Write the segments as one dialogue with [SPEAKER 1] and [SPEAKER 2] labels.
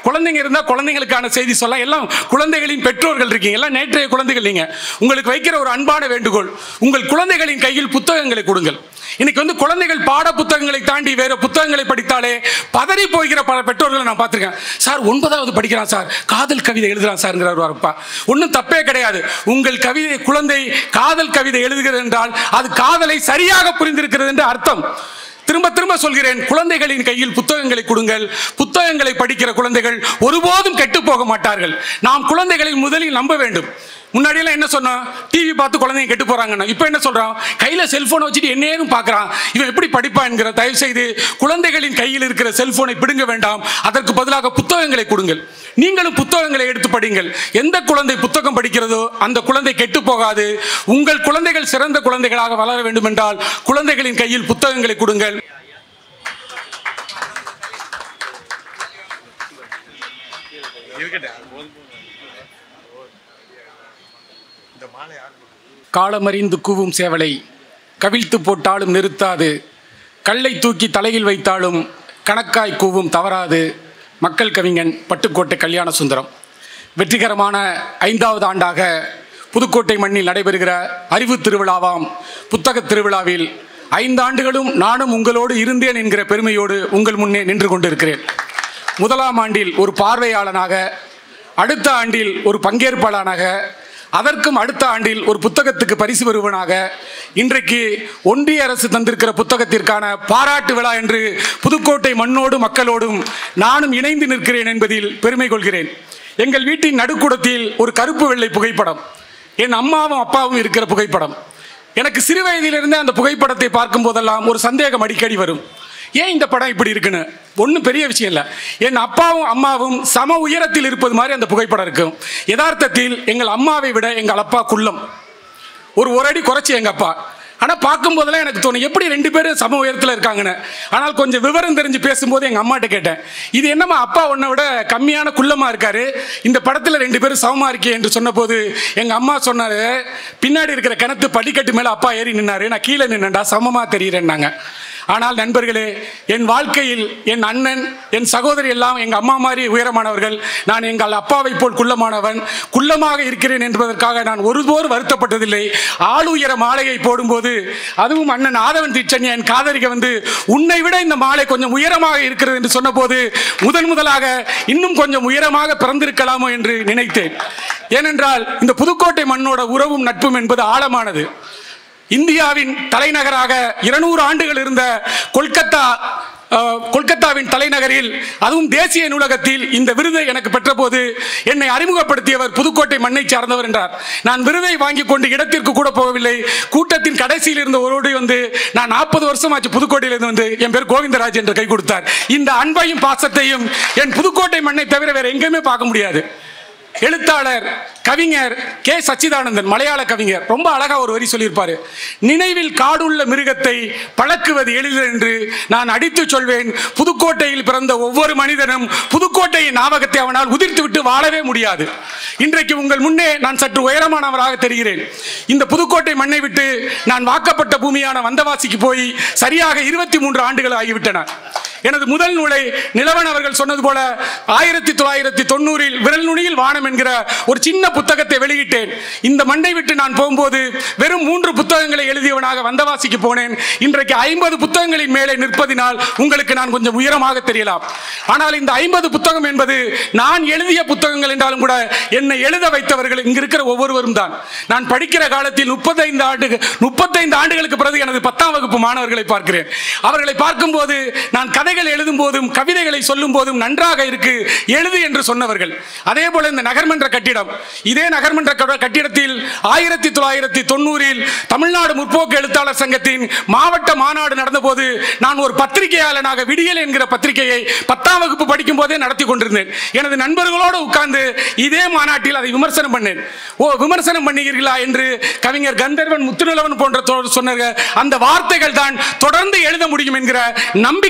[SPEAKER 1] குழந்தைங்க இருந்தா குழந்தைங்களுக்கான செய்தி சொல்ல எல்லாம் குழந்தைகளின் பெற்றோர்கள் இருக்கீங்க எல்லாம் நேற்றைய குழந்தைகள் நீங்க உங்களுக்கு வைக்கிற ஒரு அன்பான வேண்டுகோள் உங்கள் குழந்தைகளின் கையில் புத்தகங்களை கொடுங்கள் இன்னைக்கு வந்து குழந்தைகள் பாட புத்தகங்களை தாண்டி வேற புத்தகங்களை படித்தாலே பதறி போகிற பல பெற்றோர்களை நான் பார்த்திருக்கேன் சார் ஒன்பதாவது படிக்கிறான் சார் காதல் கவிதை எழுதுறான் சார்ங்கிறார் ஒரு அப்பா ஒன்றும் தப்பே கிடையாது உங்கள் கவிதை குழந்தை காதல் கவிதை எழுதுகிறது என்றால் அது காதலை சரியாக புரிந்திருக்கிறது என்று அர்த்தம் திரும்ப திரும்ப சொல்கிறேன் குழந்தைகளின் கையில் புத்தகங்களை கொடுங்கள் புத்தகங்களை படிக்கிற குழந்தைகள் ஒருபோதும் கெட்டு போக மாட்டார்கள் நாம் குழந்தைகளை முதலில் நம்ப வேண்டும் முன்னாடியெல்லாம் என்ன சொன்னோம் டிவி பார்த்து குழந்தைங்க கெட்டு போறாங்கன்னா இப்போ என்ன சொல்றோம் கையில செல்போனை வச்சுட்டு என்னேனும் பார்க்கறான் இவன் எப்படி படிப்பான் என்கிற தயவு செய்து குழந்தைகளின் கையில் இருக்கிற செல்போனை பிடுங்க வேண்டாம் அதற்கு பதிலாக புத்தகங்களை கொடுங்கள் நீங்களும் புத்தகங்களை எடுத்து படிங்கள் எந்த குழந்தை புத்தகம் படிக்கிறதோ அந்த குழந்தை கெட்டு போகாது உங்கள் குழந்தைகள் சிறந்த குழந்தைகளாக வளர வேண்டும் என்றால் குழந்தைகளின் கையில் புத்தகங்களை கொடுங்கள் காலமறிந்து கூவும் சேவலை கவிழ்த்து போட்டாலும் நிறுத்தாது கல்லை தூக்கி தலையில் வைத்தாலும் கணக்காய் கூவும் தவறாது மக்கள் கவிஞன் பட்டுக்கோட்டை கல்யாண சுந்தரம் வெற்றிகரமான ஐந்தாவது ஆண்டாக புதுக்கோட்டை மண்ணில் நடைபெறுகிற அறிவு திருவிழாவாம் புத்தக திருவிழாவில் ஐந்து ஆண்டுகளும் நானும் உங்களோடு இருந்தேன் என்கிற பெருமையோடு உங்கள் முன்னே நின்று கொண்டிருக்கிறேன் முதலாம் ஆண்டில் ஒரு பார்வையாளனாக அடுத்த ஆண்டில் ஒரு பங்கேற்பாளனாக அதற்கும் அடுத்த ஆண்டில் ஒரு புத்தகத்துக்கு பரிசு பெறுவனாக இன்றைக்கு ஒன்றிய அரசு தந்திருக்கிற புத்தகத்திற்கான பாராட்டு விழா என்று புதுக்கோட்டை மண்ணோடு மக்களோடும் நானும் இணைந்து நிற்கிறேன் என்பதில் பெருமை கொள்கிறேன் எங்கள் வீட்டின் நடுக்கூடத்தில் ஒரு கருப்பு வெள்ளை புகைப்படம் என் அம்மாவும் அப்பாவும் இருக்கிற புகைப்படம் எனக்கு சிறு வயதிலிருந்தே அந்த புகைப்படத்தை பார்க்கும் போதெல்லாம் ஒரு சந்தேகம் அடிக்கடி வரும் ஏன் இந்த படம் இப்படி இருக்குன்னு ஒன்றும் பெரிய விஷயம் இல்லை என் அப்பாவும் அம்மாவும் சம உயரத்தில் இருப்பது மாதிரி அந்த புகைப்படம் இருக்கும் யதார்த்தத்தில் எங்கள் அம்மாவை விட எங்கள் அப்பா குள்ளம் ஒரு ஒரு அடி குறைச்சி எங்கள் அப்பா ஆனால் பார்க்கும்போதெல்லாம் எனக்கு தோணும் எப்படி ரெண்டு பேரும் சம உயரத்தில் இருக்காங்கன்னு ஆனால் கொஞ்சம் விவரம் தெரிஞ்சு பேசும்போது எங்கள் அம்மாட்ட கேட்டேன் இது என்னம்மா அப்பா உன்னை விட கம்மியான குள்ளமாக இருக்காரு இந்த படத்தில் ரெண்டு பேரும் சமமாக இருக்கே என்று சொன்னபோது எங்கள் அம்மா சொன்னார் பின்னாடி இருக்கிற கிணத்து படிக்கட்டு மேலே அப்பா ஏறி நின்னாரு நான் கீழே நின்னேன்டா சமமாக தெரியுறேன்னாங்க ஆனால் நண்பர்களே என் வாழ்க்கையில் என் அண்ணன் என் சகோதரி எல்லாம் எங்கள் அம்மா மாதிரி உயரமானவர்கள் நான் எங்கள் அப்பாவை போல் குள்ளமானவன் குள்ளமாக இருக்கிறேன் என்பதற்காக நான் ஒருபோர் வருத்தப்பட்டதில்லை ஆள் உயர மாலையை போடும்போது அதுவும் அண்ணன் ஆதவன் தீட்சண்யா என் காதலிக்க வந்து உன்னை விட இந்த மாலை கொஞ்சம் உயரமாக இருக்கிறது என்று சொன்னபோது முதன் முதலாக இன்னும் கொஞ்சம் உயரமாக பிறந்திருக்கலாமோ என்று நினைத்தேன் ஏனென்றால் இந்த புதுக்கோட்டை மண்ணோட உறவும் நட்பும் என்பது ஆழமானது இந்தியாவின் தலைநகராக இருநூறு ஆண்டுகள் இருந்த கொல்கத்தா அஹ், கொல்கத்தாவின் தலைநகரில் அதுவும் தேசிய நூலகத்தில் இந்த விருதை எனக்கு பெற்றபோது என்னை அறிமுகப்படுத்தியவர் புதுக்கோட்டை மண்ணை சார்ந்தவர் என்றார் நான் விருதை வாங்கி கொண்டு இடத்திற்கு கூட போகவில்லை கூட்டத்தின் கடைசியில் இருந்த ஒருவரை வந்து நான் நாற்பது வருஷமாச்சு புதுக்கோட்டையிலிருந்து வந்து என் பேர் கோவிந்தராஜ் என்று கை கொடுத்தார் இந்த அன்பையும் பாசத்தையும் என் புதுக்கோட்டை மண்ணை தவிர வேற எங்கேயுமே பார்க்க முடியாது எழுத்தாளர் கவிஞர் கே சச்சிதானந்தன் மலையாள கவிஞர் ரொம்ப அழகா ஒரு வரி சொல்லியிருப்பாரு நினைவில் காடுள்ள மிருகத்தை பழக்குவது எளிதல் என்று நான் அடித்து சொல்வேன் புதுக்கோட்டையில் பிறந்த ஒவ்வொரு மனிதனும் புதுக்கோட்டையின் ஞாபகத்தை அவனால் உதிர்த்து விட்டு வாழவே முடியாது இன்றைக்கு உங்கள் முன்னே நான் சற்று உயரமானவராக தெரிகிறேன் இந்த புதுக்கோட்டை மண்ணை விட்டு நான் வாக்கப்பட்ட பூமியான வந்தவாசிக்கு போய் சரியாக இருபத்தி மூன்று ஆண்டுகள் ஆகிவிட்டன எனது முதல் நூலை நிலவன் அவர்கள் சொன்னது போல ஆயிரத்தி தொள்ளாயிரத்தி தொண்ணூறில் விரல் நுனியில் வானம் என்கிற ஒரு சின்ன புத்தகத்தை வெளியிட்டேன் இந்த மண்ணை விட்டு நான் போகும்போது வெறும் மூன்று புத்தகங்களை எழுதியவனாக வந்தவாசிக்கு போனேன் இன்றைக்கு ஐம்பது புத்தகங்களின் மேலே நிற்பதினால் உங்களுக்கு நான் கொஞ்சம் உயரமாக தெரியலாம் ஆனால் இந்த ஐம்பது புத்தகம் என்பது நான் எழுதிய புத்தகங்கள் என்றாலும் கூட என்னை எழுத வைத்தவர்கள் இங்கு இருக்கிற ஒவ்வொருவரும் தான் நான் படிக்கிற காலத்தில் முப்பத்தைந்து ஆண்டு முப்பத்தைந்து ஆண்டுகளுக்கு பிறகு எனது பத்தாம் வகுப்பு மாணவர்களை பார்க்கிறேன் அவர்களை பார்க்கும்போது நான் கதைகள் எழுதும் போதும் கவிதைகளை சொல்லும் போதும் நன்றாக இருக்கு எழுது என்று சொன்னவர்கள் அதே போல இந்த நகர்மன்ற கட்டிடம் இதே நகர்மன்ற கட- கட்டிடத்தில் ஆயிரத்தி தொள்ளாயிரத்தி தொண்ணூறில் தமிழ்நாடு முற்போக்கு எழுத்தாளர் சங்கத்தின் மாவட்ட மாநாடு நடந்தபோது நான் ஒரு பத்திரிகையாளனாக விடியல் என்கிற பத்திரிகையை பத்தாம் வகுப்பு படிக்கும் போதே நடத்தி கொண்டிருந்தேன் எனது நண்பர்களோடு உட்கார்ந்து இதே மாநாட்டில் அதை விமர்சனம் பண்ணேன் ஓ விமர்சனம் பண்ணுகிறீர்களா என்று கவிஞர் கந்தர்வன் முத்துநிலவன் போன்ற தோழர் சொன்னார்கள் அந்த வார்த்தைகள் தான் தொடர்ந்து எழுத முடியும் என்கிற நம்பிக்கையை எனக்கு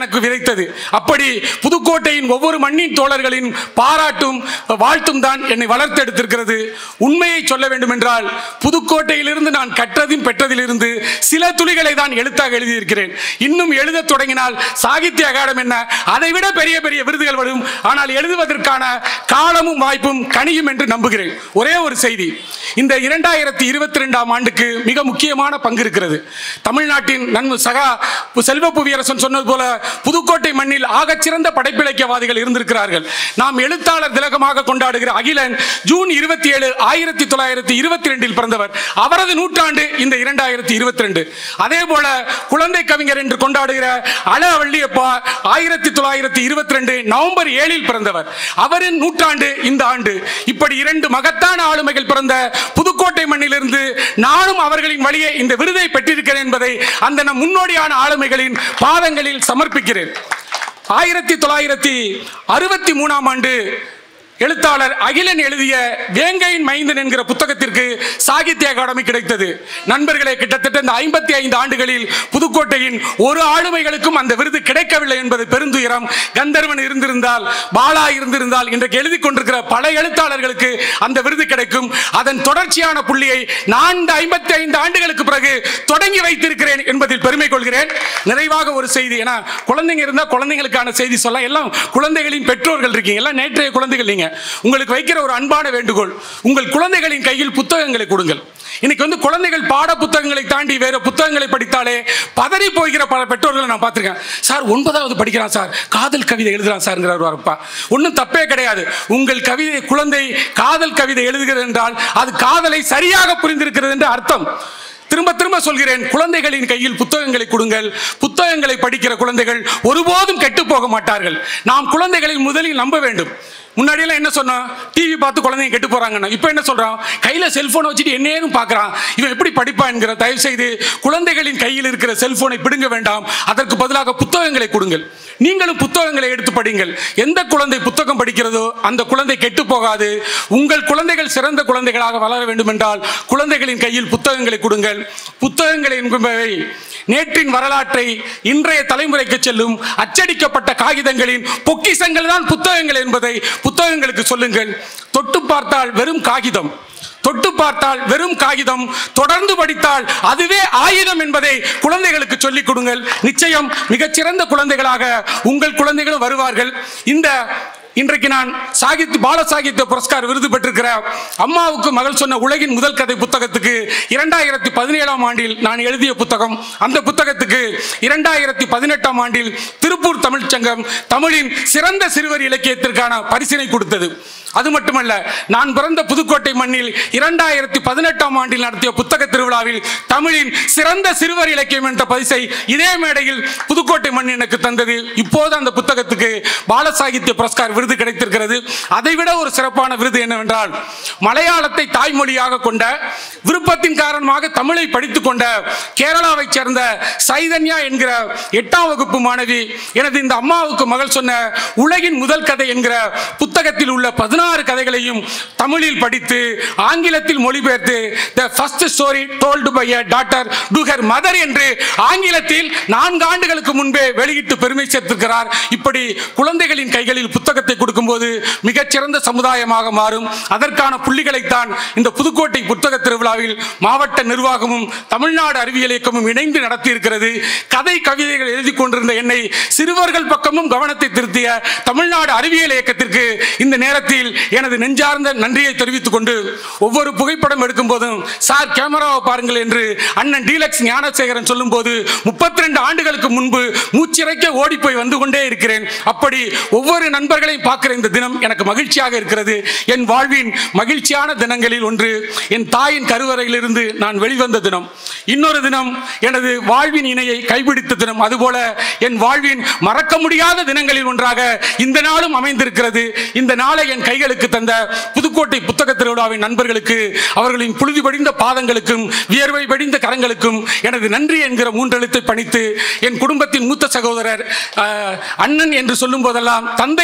[SPEAKER 1] எனக்கு விதைத்தது அப்படி புதுக்கோட்டையின் ஒவ்வொரு மண்ணின் தோழர்களின் பாராட்டும் வாழ்த்தும் தான் என்னை வளர்த்தெடுத்திருக்கிறது உண்மையை சொல்ல வேண்டும் என்றால் புதுக்கோட்டையிலிருந்து நான் கற்றதும் பெற்றதிலிருந்து சில துளிகளை தான் எழுத்தாக எழுதியிருக்கிறேன் இன்னும் எழுதத் தொடங்கினால் சாகித்ய அகாடமி என்ன அதை விட பெரிய பெரிய விருதுகள் வரும் ஆனால் எழுதுவதற்கான காலமும் வாய்ப்பும் கனியும் என்று நம்புகிறேன் ஒரே ஒரு செய்தி இந்த இரண்டாயிரத்தி இருபத்தி ரெண்டாம் ஆண்டுக்கு மிக முக்கியமான பங்கு இருக்கிறது தமிழ்நாட்டின் நன்மு சகா செல்வ புவியரசன் சொன்னது போல புதுக்கோட்டை மண்ணில் ஆகச்சிறந்த படைப்பிலக்கியவாதிகள் இருந்திருக்கிறார்கள் நாம் எழுத்தாளர் திலகமாக கொண்டாடுகிற அகிலன் ஜூன் இருபத்தி ஏழு ஆயிரத்தி தொள்ளாயிரத்தி இருபத்தி ரெண்டில் பிறந்தவர் அவரது நூற்றாண்டு இந்த இரண்டாயிரத்தி இருபத்தி ரெண்டு அதே போல குழந்தை கவிஞர் என்று கொண்டாடுகிற அல வள்ளியப்பா ஆயிரத்தி தொள்ளாயிரத்தி இருபத்தி ரெண்டு நவம்பர் ஏழில் பிறந்தவர் அவரின் நூற்றாண்டு இந்த ஆண்டு இப்படி இரண்டு மகத்தான ஆளுமைகள் பிறந்த புதுக்கோட்டை மண்ணிலிருந்து நானும் அவர்களின் வழியே இந்த விருதை பெற்றிருக்கிறேன் என்பதை அந்த நம் முன்னோடியான ஆளுமைகளின் பாதங்களில் சமர்ப்பிக்கிறேன் ஆயிரத்தி தொள்ளாயிரத்தி அறுபத்தி மூணாம் ஆண்டு எழுத்தாளர் அகிலன் எழுதிய வேங்கையின் மைந்தன் என்கிற புத்தகத்திற்கு சாகித்ய அகாடமி கிடைத்தது நண்பர்களே கிட்டத்தட்ட இந்த ஐம்பத்தி ஐந்து ஆண்டுகளில் புதுக்கோட்டையின் ஒரு ஆளுமைகளுக்கும் அந்த விருது கிடைக்கவில்லை என்பது பெருந்துயரம் கந்தர்வன் இருந்திருந்தால் பாலா இருந்திருந்தால் இன்றைக்கு எழுதி கொண்டிருக்கிற பல எழுத்தாளர்களுக்கு அந்த விருது கிடைக்கும் அதன் தொடர்ச்சியான புள்ளியை நான் இந்த ஐம்பத்தி ஐந்து ஆண்டுகளுக்கு பிறகு தொடங்கி வைத்திருக்கிறேன் என்பதில் பெருமை கொள்கிறேன் நிறைவாக ஒரு செய்தி ஏன்னா குழந்தைங்க இருந்தா குழந்தைங்களுக்கான செய்தி சொல்ல எல்லாம் குழந்தைகளின் பெற்றோர்கள் இருக்கீங்க எல்லாம் நேற்றைய குழந்தைகள் நீங்க உங்களுக்கு வைக்கிற ஒரு அன்பான வேண்டுகோள் உங்கள் குழந்தைகளின் கையில் புத்தகங்களை கொடுங்கள் இன்னைக்கு வந்து குழந்தைகள் பாட புத்தகங்களை தாண்டி வேற புத்தகங்களை படித்தாலே பதறி போகிற பல பெற்றோர்களை நான் பார்த்திருக்கேன் சார் ஒன்பதாவது படிக்கிறான் சார் காதல் கவிதை எழுதுறான் சார்ங்கிறார் ஒரு அப்பா ஒன்றும் தப்பே கிடையாது உங்கள் கவிதை குழந்தை காதல் கவிதை எழுதுகிறது என்றால் அது காதலை சரியாக புரிந்திருக்கிறது என்று அர்த்தம் திரும்ப திரும்ப சொல்கிறேன் குழந்தைகளின் கையில் புத்தகங்களை கொடுங்கள் புத்தகங்களை படிக்கிற குழந்தைகள் ஒருபோதும் கெட்டு போக மாட்டார்கள் நாம் குழந்தைகளை முதலில் நம்ப வேண்டும் முன்னாடியெல்லாம் என்ன சொன்னோம் டிவி பார்த்து குழந்தைங்க கெட்டு போறாங்கன்னு இப்போ என்ன சொல்றோம் கையில செல்போனை வச்சுட்டு என்னேனும் பார்க்கறான் இவன் எப்படி படிப்பான் என்கிற தயவு செய்து குழந்தைகளின் கையில் இருக்கிற செல்போனை பிடுங்க வேண்டாம் அதற்கு பதிலாக புத்தகங்களை கொடுங்கள் நீங்களும் புத்தகங்களை எடுத்து படிங்கள் எந்த குழந்தை புத்தகம் படிக்கிறதோ அந்த குழந்தை கெட்டு போகாது உங்கள் குழந்தைகள் சிறந்த குழந்தைகளாக வளர வேண்டும் என்றால் குழந்தைகளின் கையில் புத்தகங்களை கொடுங்கள் புத்தகங்கள் என்பவை நேற்றின் வரலாற்றை இன்றைய தலைமுறைக்கு செல்லும் அச்சடிக்கப்பட்ட காகிதங்களின் பொக்கிசங்கள் தான் புத்தகங்கள் என்பதை புத்தகங்களுக்கு சொல்லுங்கள் தொட்டு பார்த்தால் வெறும் காகிதம் தொட்டு பார்த்தால் வெறும் காகிதம் தொடர்ந்து படித்தால் அதுவே ஆயுதம் என்பதை குழந்தைகளுக்கு சொல்லிக் கொடுங்கள் நிச்சயம் மிகச்சிறந்த குழந்தைகளாக உங்கள் குழந்தைகளும் வருவார்கள் இந்த இன்றைக்கு நான் சாகித்ய பால சாகித்ய புரஸ்கார் விருது பெற்றிருக்கிற அம்மாவுக்கு மகள் சொன்ன உலகின் முதல் கதை புத்தகத்துக்கு இரண்டாயிரத்தி பதினேழாம் ஆண்டில் நான் எழுதிய புத்தகம் அந்த புத்தகத்துக்கு இரண்டாயிரத்தி பதினெட்டாம் ஆண்டில் திருப்பூர் தமிழ்ச் சங்கம் தமிழின் சிறந்த சிறுவர் இலக்கியத்திற்கான பரிசினை கொடுத்தது அது மட்டுமல்ல நான் பிறந்த புதுக்கோட்டை மண்ணில் இரண்டாயிரத்தி பதினெட்டாம் ஆண்டில் நடத்திய புத்தக திருவிழாவில் தமிழின் சிறந்த சிறுவர் இலக்கியம் என்ற பரிசை இதே மேடையில் புதுக்கோட்டை மண் எனக்கு தந்தது இப்போது அந்த புத்தகத்துக்கு பால சாகித்ய புரஸ்கார் விருது கிடைத்திருக்கிறது அதைவிட ஒரு சிறப்பான விருது என்னவென்றால் மலையாளத்தை தாய்மொழியாக கொண்ட விருப்பத்தின் காரணமாக தமிழை படித்துக் கொண்ட கேரளாவைச் சேர்ந்த சைதன்யா என்கிற எட்டாம் வகுப்பு மாணவி எனது இந்த அம்மாவுக்கு மகள் சொன்ன உலகின் முதல் கதை என்கிற புத்தகத்தில் உள்ள பதினாறு கதைகளையும் தமிழில் படித்து ஆங்கிலத்தில் மொழிபெயர்த்து the first story told by a daughter to her mother என்று ஆங்கிலத்தில் நான்கு ஆண்டுகளுக்கு முன்பே வெளியிட்டு பெருமை சேர்த்திருக்கிறார் இப்படி குழந்தைகளின் கைகளில் புத்தகத்தை கொடுக்கும்போது மிகச்சிறந்த சமுதாயமாக மாறும் அதற்கான புள்ளிகளைத்தான் இந்த புதுக்கோட்டை புத்தக திருவிழாவில் மாவட்ட நிர்வாகமும் தமிழ்நாடு அறிவியல் இயக்கமும் இணைந்து நடத்தி இருக்கிறது கதை கவிதைகள் எழுதி கொண்டிருந்த என்னை சிறுவர்கள் பக்கமும் கவனத்தை திருத்திய தமிழ்நாடு அறிவியல் இயக்கத்திற்கு இந்த நேரத்தில் எனது நெஞ்சார்ந்த நன்றியை தெரிவித்துக் கொண்டு ஒவ்வொரு புகைப்படம் எடுக்கும் போதும் சார் கேமராவை பாருங்கள் என்று அண்ணன் டீலக்ஸ் ஞானசேகரன் சொல்லும்போது முப்பத்தி ரெண்டு ஆண்டுகளுக்கு முன்பு மூச்சிறைக்க ஓடி போய் வந்து கொண்டே இருக்கிறேன் அப்படி ஒவ்வொரு நண்பர்களையும் பார்க்கிற இந்த தினம் எனக்கு மகிழ்ச்சியாக இருக்கிறது என் வாழ்வின் மகிழ்ச்சியான தினங்களில் ஒன்று என் தாயின் கருவறையிலிருந்து நான் வெளிவந்த தினம் இன்னொரு தினம் எனது வாழ்வின் இணையை கைப்பிடித்த தினம் அதுபோல என் வாழ்வின் மறக்க முடியாத தினங்களில் ஒன்றாக இந்த நாளும் அமைந்திருக்கிறது இந்த நாளை என் கைகளுக்கு தந்த புதுக்கோட்டை புத்தக திருவிழாவின் நண்பர்களுக்கு அவர்களின் புழுதி படிந்த பாதங்களுக்கும் வியர்வை படிந்த கரங்களுக்கும் எனது நன்றி என்கிற மூன்றெழுத்தை பணித்து என் குடும்பத்தின் மூத்த சகோதரர் அஹ், அண்ணன் என்று சொல்லும் போதெல்லாம் தந்தையில் பாதி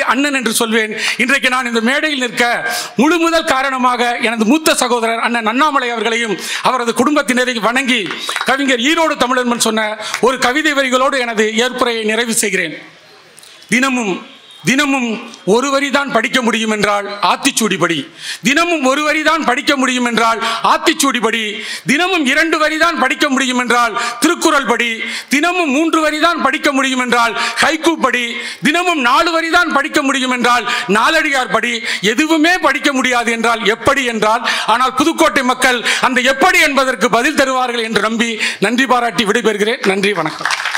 [SPEAKER 1] ஆகவே அண்ணன் என்று சொல்வேன் இன்றைக்கு நான் இந்த மேடையில் நிற்க முழு முதல் காரணமாக எனது மூத்த சகோதரர் அண்ணன் அண்ணாமலை அவர்களையும் அவரது குடும்பத்தினரை வணங்கி கவிஞர் ஈரோடு தமிழன்மன் சொன்ன ஒரு கவிதை வரிகளோடு எனது ஏற்புரையை நிறைவு செய்கிறேன் தினமும் தினமும் ஒரு வரிதான் படிக்க முடியும் என்றால் ஆத்திச்சூடி படி தினமும் ஒரு வரிதான் படிக்க முடியும் என்றால் ஆத்திச்சூடி படி தினமும் இரண்டு வரிதான் படிக்க முடியும் என்றால் திருக்குறள் படி தினமும் மூன்று வரிதான் படிக்க முடியும் என்றால் ஹைக்கூ படி தினமும் நாலு வரிதான் படிக்க முடியும் என்றால் நாலடியார் படி எதுவுமே படிக்க முடியாது என்றால் எப்படி என்றால் ஆனால் புதுக்கோட்டை மக்கள் அந்த எப்படி என்பதற்கு பதில் தருவார்கள் என்று நம்பி நன்றி பாராட்டி விடைபெறுகிறேன் நன்றி வணக்கம்